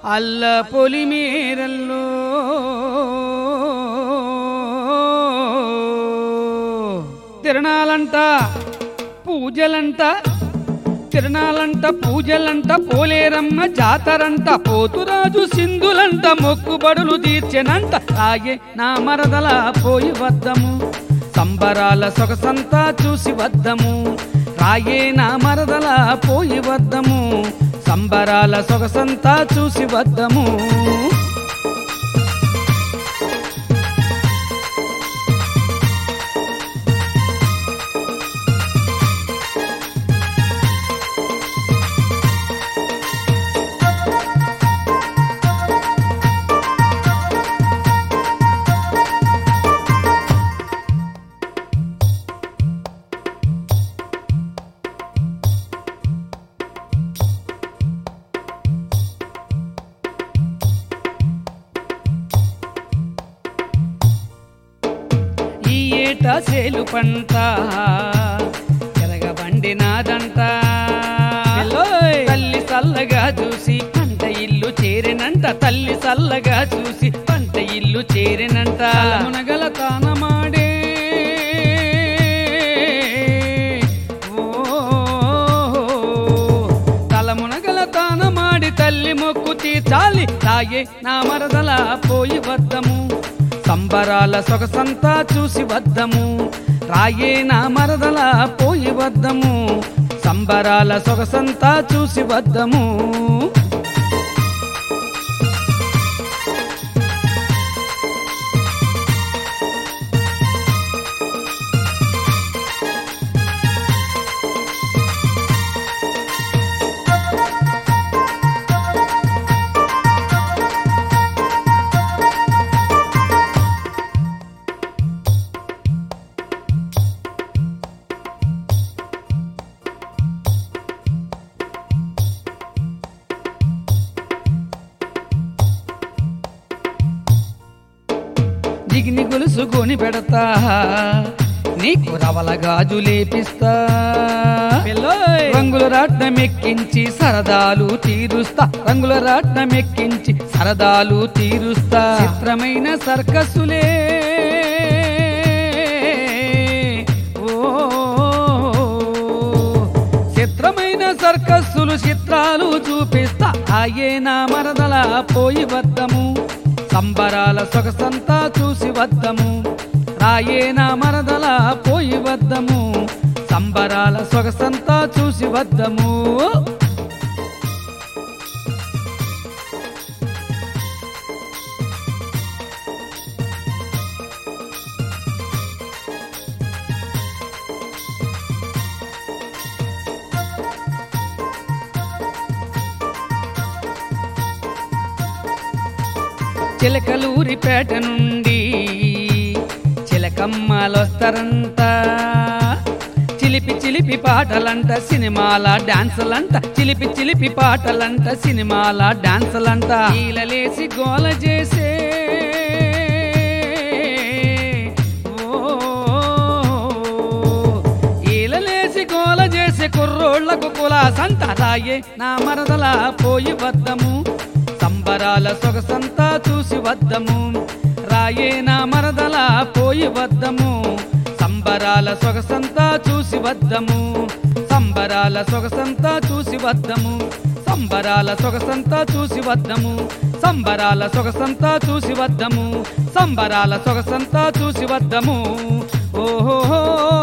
అల్ల పొలిమేరల్లో తిరణాలంట పూజలంట తిరణాలంట పూజలంట పోలేరమ్మ జాతరంట పోతురాజు సింధులంట మొక్కుబడులు తీర్చెనంట రాయే నా మరదల పోయి వద్దము సంబరాల సొగసంతా చూసి వద్దము రాయే నా మరదల పోయి వద్దము సంబరాల సొగసంతా చూసి వద్దము ఈ ఏట సేలు పంట ఎరగబండి నాదంట తల్లి చల్లగా చూసి పంట ఇల్లు చేరినంట తల్లి చల్లగా చూసి పంట ఇల్లు చేరినంట మునగల తానమాడే తలమునగల తానమాడి తల్లి మొక్కు తీర్చాలి తాయే నా మరదల పోయి వద్దము సంబరాల సొగసంతా చూసి వద్దము రాయే నా మరదల పోయి వద్దము సంబరాల సొగసంతా చూసి వద్దము దిగిని గొలుసుకొని పెడతా నీకు రవల గాజు లేపిస్తా రంగుల రాట్నం ఎక్కించి సరదాలు తీరుస్తా రంగుల రాట్నం ఎక్కించి సరదాలు తీరుస్తా చిత్రమైన సర్కస్సులే ఓ చిత్రమైన సర్కస్సులు చిత్రాలు చూపిస్తా ఆయే నా మరదల పోయి వద్దము సంబరాల సొగసంతా చూసి వద్దము రాయే నా మరదల పోయి వద్దము సంబరాల సొగసంతా చూసి వద్దము చిలకలూరిపేట నుండి చిలకమ్మలొస్తారంట చిలిపి చిలిపి పాటలంట సినిమాల డాన్సులంట చిలిపి చిలిపి పాటలంట సినిమాల డాన్సులంట ఈలలేసి గోల చేసే ఓ ఈలలేసి గోల చేసే కుర్రోళ్లకు కులాసంత రాయే నా మరదల పోయి వద్దము సంబరాల సొగసంతా చూసి వద్దము రాయే నా మరదల పోయి వద్దము సంబరాల సొగసంతా చూసి వద్దము సంబరాల సొగసంతా చూసి వద్దము సంబరాల సొగసంతా చూసి వద్దము సంబరాల సొగసంతా చూసి వద్దము సంబరాల సొగసంతా చూసి వద్దము ఓహో